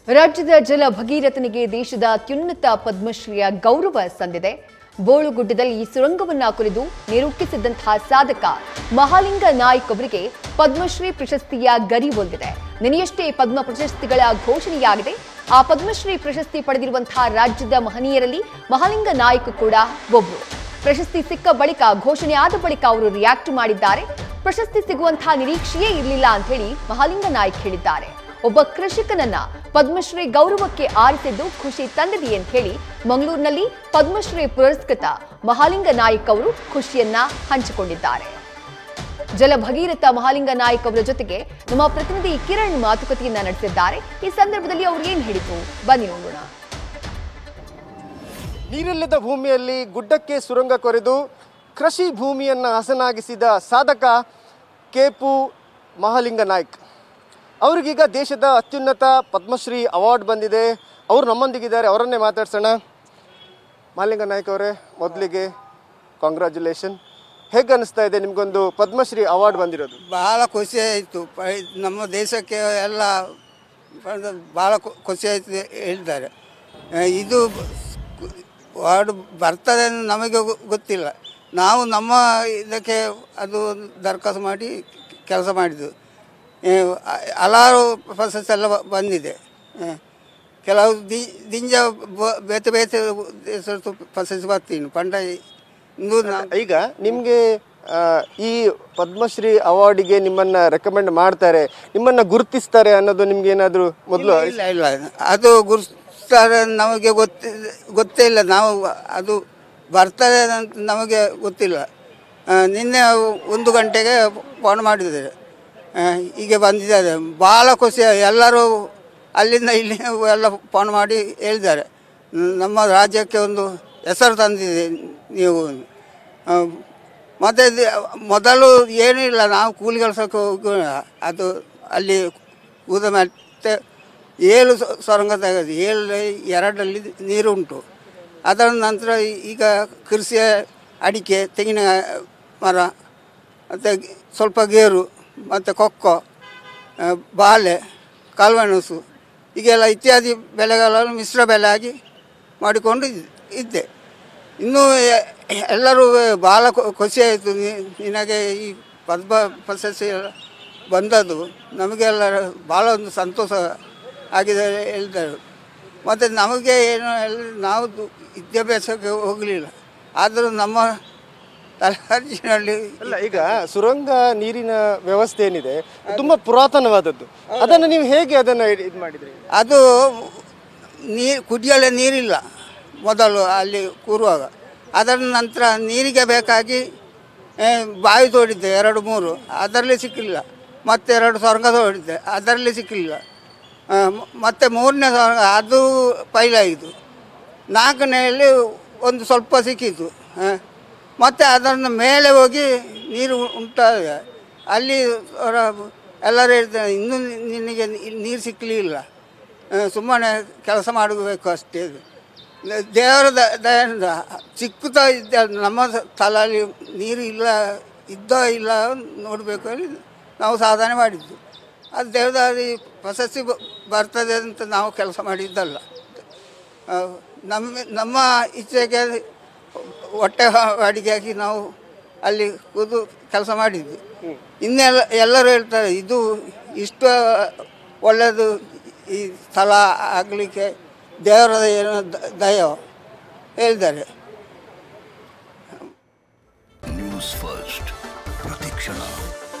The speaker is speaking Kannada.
ರಾಜ್ಯದ ಜಲ ಭಗೀರಥನಿಗೆ ದೇಶದ ಅತ್ಯುನ್ನತ ಪದ್ಮಶ್ರೀಯ ಗೌರವ ಸಂದಿದೆ ಬೋಳುಗುಡ್ಡದಲ್ಲಿ ಈ ಸುರಂಗವನ್ನ ಕುರಿದು ನಿರೂಪಿಸಿದಂತಹ ಸಾಧಕ ಮಹಾಲಿಂಗ ನಾಯ್ಕ್ ಅವರಿಗೆ ಪದ್ಮಶ್ರೀ ಪ್ರಶಸ್ತಿಯ ಗರಿ ಒಲ್ದಿದೆ ನಿನ್ನೆಯಷ್ಟೇ ಪದ್ಮ ಪ್ರಶಸ್ತಿಗಳ ಘೋಷಣೆಯಾಗಿದೆ ಆ ಪದ್ಮಶ್ರೀ ಪ್ರಶಸ್ತಿ ಪಡೆದಿರುವಂತಹ ರಾಜ್ಯದ ಮಹನೀಯರಲ್ಲಿ ಮಹಾಲಿಂಗ ನಾಯ್ಕ್ ಕೂಡ ಒಬ್ರು ಪ್ರಶಸ್ತಿ ಸಿಕ್ಕ ಬಳಿಕ ಘೋಷಣೆ ಆದ ಬಳಿಕ ಅವರು ರಿಯಾಕ್ಟ್ ಮಾಡಿದ್ದಾರೆ ಪ್ರಶಸ್ತಿ ಸಿಗುವಂತಹ ನಿರೀಕ್ಷೆಯೇ ಇರಲಿಲ್ಲ ಅಂತ ಹೇಳಿ ಮಹಾಲಿಂಗ ನಾಯ್ಕ್ ಹೇಳಿದ್ದಾರೆ ಒಬ್ಬ ಕೃಷಿಕನನ್ನ ಪದ್ಮಶ್ರೀ ಗೌರವಕ್ಕೆ ಆರಿಸಿದ್ದು ಖುಷಿ ತಂದಿದೆ ಅಂತ ಹೇಳಿ ಮಂಗಳೂರಿನಲ್ಲಿ ಪದ್ಮಶ್ರೀ ಪುರಸ್ಕೃತ ಮಹಾಲಿಂಗ ನಾಯ್ಕ್ ಅವರು ಖುಷಿಯನ್ನ ಹಂಚಿಕೊಂಡಿದ್ದಾರೆ ಜಲ ಭಗೀರಥ ಮಹಾಲಿಂಗ ನಾಯ್ಕ್ ಅವರ ಜೊತೆಗೆ ನಮ್ಮ ಪ್ರತಿನಿಧಿ ಕಿರಣ್ ಮಾತುಕತೆಯನ್ನ ನಡೆಸಿದ್ದಾರೆ ಈ ಸಂದರ್ಭದಲ್ಲಿ ಅವ್ರು ಏನ್ ಹೇಳಿದ್ರು ಬನ್ನಿ ನೋಡೋಣ ನೀರಿಲ್ಲದ ಭೂಮಿಯಲ್ಲಿ ಗುಡ್ಡಕ್ಕೆ ಸುರಂಗ ಕೊರೆದು ಕೃಷಿ ಭೂಮಿಯನ್ನು ಹಸನಾಗಿಸಿದ ಸಾಧಕ ಕೆಪು ಮಹಾಲಿಂಗ ನಾಯ್ಕ್ ಅವರಿಗೀಗ ದೇಶದ ಅತ್ಯುನ್ನತ ಪದ್ಮಶ್ರೀ ಅವಾರ್ಡ್ ಬಂದಿದೆ ಅವರು ನಮ್ಮೊಂದಿಗಿದ್ದಾರೆ ಅವರನ್ನೇ ಮಾತಾಡ್ಸೋಣ ಮಹಾಲಿಂಗ ನಾಯ್ಕ್ ಅವರೇ ಮೊದಲಿಗೆ ಕಾಂಗ್ರ್ಯಾಚುಲೇಷನ್ ಹೇಗೆ ಅನಿಸ್ತಾ ಇದೆ ನಿಮಗೊಂದು ಪದ್ಮಶ್ರೀ ಅವಾರ್ಡ್ ಬಂದಿರೋದು ಭಾಳ ಖುಷಿ ಆಯಿತು ನಮ್ಮ ದೇಶಕ್ಕೆ ಎಲ್ಲ ಪಡೆದ ಭಾಳ ಖು- ಖುಷಿ ಆಯಿತು ಹೇಳ್ತಾರೆ ಆ, ಇದು ವಾರ್ಡ್ ಬರ್ತದೆ ಅಂತ ನಮಗೆ ಗೊ- ಗೊತ್ತಿಲ್ಲ ನಾವು ನಮ್ಮ ಇದಕ್ಕೆ ಅದು ದರಖಾಸ್ತು ಮಾಡಿ ಕೆಲಸ ಮಾಡಿದ್ದು ಆ, ಹಲವಾರು ಪ್ರಶಸ್ತಿ ಎಲ್ಲ ಬ- ಬಂದಿದೆ ಆ, ಕೆಲವು ದಿ ದಿಂಜ ಬ- ಬೇತೆ ಬೇತೆ ದೇಶದ್ದು ಪ್ರಶಸ್ತಿ ಬರ್ತೀನಿ ಪಂಡ ಇಂದು ನಾ- ಈಗ ನಿಮಗೆ ಈ ಪದ್ಮಶ್ರೀ ಅವಾರ್ಡಿಗೆ ನಿಮ್ಮನ್ನ ರೆಕಮೆಂಡ್ ಮಾಡ್ತಾರೆ ನಿಮ್ಮನ್ನ ಗುರುತಿಸ್ತಾರೆ ಅನ್ನೋದು ನಿಮ್ಗೆ ಏನಾದರೂ ಮೊದಲು ಇಲ್ಲ ಇಲ್ಲ ಅದು ಗುರುತಾರೆ ನಮಗೆ ಗೊತ್ತಿ ಗೊತ್ತೇ ಇಲ್ಲ ನಾವು ಅದು ಬರ್ತದೆ ಅಂತ ನಮಗೆ ಗೊತ್ತಿಲ್ಲ ಆ, ನಿನ್ನೆ ಒಂದು ಗಂಟೆಗೆ ಫೋನ್ ಮಾಡಿದ್ದಾರೆ ಆ, ಹೀಗೆ ಬಂದಿದ್ದಾರೆ ಭಾಳ ಖುಷಿ ಎಲ್ಲರೂ ಅಲ್ಲಿಂದ ಇಲ್ಲಿ ಎಲ್ಲ ಫೋನ್ ಮಾಡಿ ಹೇಳಿದ್ದಾರೆ ನಮ್ಮ ರಾಜ್ಯಕ್ಕೆ ಒಂದು ಹೆಸರು ತಂದಿದೆ ನೀವು ಆ, ಮತ್ತೆ ಇದು ಮೊದಲು ಏನೂ ಇಲ್ಲ ನಾವು ಕೂಲಿ ಕೆಲಸಕ್ಕೆ ಹೋಗೋಣ ಅದು ಅಲ್ಲಿ ಕೂದ ಮತ್ತೆ ಏಳು ಸ- ಸೊರಂಗ ತೆಗೆದು ಏಳು ಎರಡರಲ್ಲಿ ನೀರು ಉಂಟು ಅದರ ನಂತರ ಈಗ ಕೃಷಿ ಅಡಿಕೆ ತೆಂಗಿನ ಮರ ಮತ್ತು ಸ್ವಲ್ಪ ಗೇರು ಮತ್ತು ಕೊಕ್ಕೋ ಆ, ಬಾಳೆ ಕಾಳುಮೆಣಸು ಹೀಗೆಲ್ಲ ಇತ್ಯಾದಿ ಬೆಳೆಗಳನ್ನು ಮಿಶ್ರ ಬೆಳೆ ಆಗಿ ಮಾಡಿಕೊಂಡು ಇದ್- ಇದ್ದೆ ಇನ್ನೂ ಎ- ಎಲ್ಲರೂ ಭಾಳ ಖು- ಖುಷಿ ಆಯಿತು ನಿನಗೆ ಈ ಪದ್ಮ ಪ್ರಶಸ್ತಿ ಎಲ್ಲ ಬಂದದ್ದು ನಮಗೆಲ್ಲ ಭಾಳ ಒಂದು ಸಂತೋಷ ಆಗಿದೆ ಹೇಳಿದರು ಮತ್ತು ನಮಗೆ ಏನು ಹೇಳಿ ನಾವು ದು- ವಿದ್ಯಾಭ್ಯಾಸಕ್ಕೆ ಹೋಗಲಿಲ್ಲ ಆದರೂ ನಮ್ಮ ತಲೆಹರ್ಜಿನಲ್ಲಿ ಅಲ್ಲ ಈಗ ಸುರಂಗ ನೀರಿನ ವ್ಯವಸ್ಥೆ ಏನಿದೆ ತುಂಬಾ ಪುರಾತನವಾದದ್ದು ಅದನ್ನು ನೀವು ಹೇಗೆ ಅದನ್ನ ಇದು ಮಾಡಿದ್ರಿ ಅದು ನೀರು ಕುಡಿಯಲು ನೀರಿಲ್ಲ ಮೊದಲು ಅಲ್ಲಿ ಕೂರುವಾಗ ಅದರ ನಂತರ ನೀರಿಗೆ ಬೇಕಾಗಿ ಆ, ಬಾವಿ ತೋಡಿದ್ದೆ ಎರಡು ಮೂರು ಅದರಲ್ಲಿ ಸಿಕ್ಕಿಲ್ಲ ಮತ್ತೆ ಎರಡು ಸೊರಂಗ ತೋಡಿದ್ದೆ ಅದರಲ್ಲಿ ಸಿಕ್ಕಿಲ್ಲ ಆ, ಮ- ಮತ್ತೆ ಮೂರನೇ ಸೊರಂಗ ಅದು ಪೈಲಾಯಿತು ನಾಲ್ಕನೆಯಲ್ಲಿ ಒಂದು ಸ್ವಲ್ಪ ಸಿಕ್ಕಿತು ಆ, ಮತ್ತೆ ಅದನ್ನು ಮೇಲೆ ಹೋಗಿ ನೀರು ಉಂಟಾಗ ಅಲ್ಲಿ ಅವರ ಎಲ್ಲರೂ ಹೇಳ್ತಾರೆ ಇನ್ನೂ ನಿನಗೆ ನೀರು ಸಿಕ್ಕಲಿಲ್ಲ ಸುಮ್ಮನೆ ಕೆಲಸ ಮಾಡಬೇಕು ಅಷ್ಟೇ ಇದು. ದೇವರ ದ- ದಯೆಯಿಂದ ಸಿಕ್ಕುತ್ತಾ ಇದ್ದ ನಮ್ಮ ತಲೆಯಲ್ಲಿ ನೀರು ಇಲ್ಲ ಇದ್ದೋ ಇಲ್ಲ ನೋಡಬೇಕು ಹೇಳಿ ನಾವು ಸಾಧನೆ ಮಾಡಿದ್ದು ಅದು ದೇವದಾರಿ ಪ್ರಶಸ್ತಿ ಬ- ಬರ್ತದೆ ಅಂತ ನಾವು ಕೆಲಸ ಮಾಡಿದ್ದಲ್ಲ ಆ, ನಮ್ಮ ನಮ್ಮ ಇಚ್ಛೆಗೆ ಹೊಟ್ಟೆ ಅಡಿಗೆಯಾಗಿ ನಾವು ಅಲ್ಲಿ ಕೂತು ಕೆಲಸ ಮಾಡಿದ್ವಿ ಇನ್ನೆಲ್ಲ ಎಲ್ಲರೂ ಹೇಳ್ತಾರೆ ಇದು ಇಷ್ಟು ಒಳ್ಳೆಯದು ಈ ಸ್ಥಳ ಆಗಲಿಕ್ಕೆ ದೇವರ ಏನೋ ದ- ದಯೋ ಹೇಳಿದ್ದಾರೆ ನ್ಯೂಸ್ ಫಸ್ಟ್ ಪ್ರತಿಕ್ಷಣ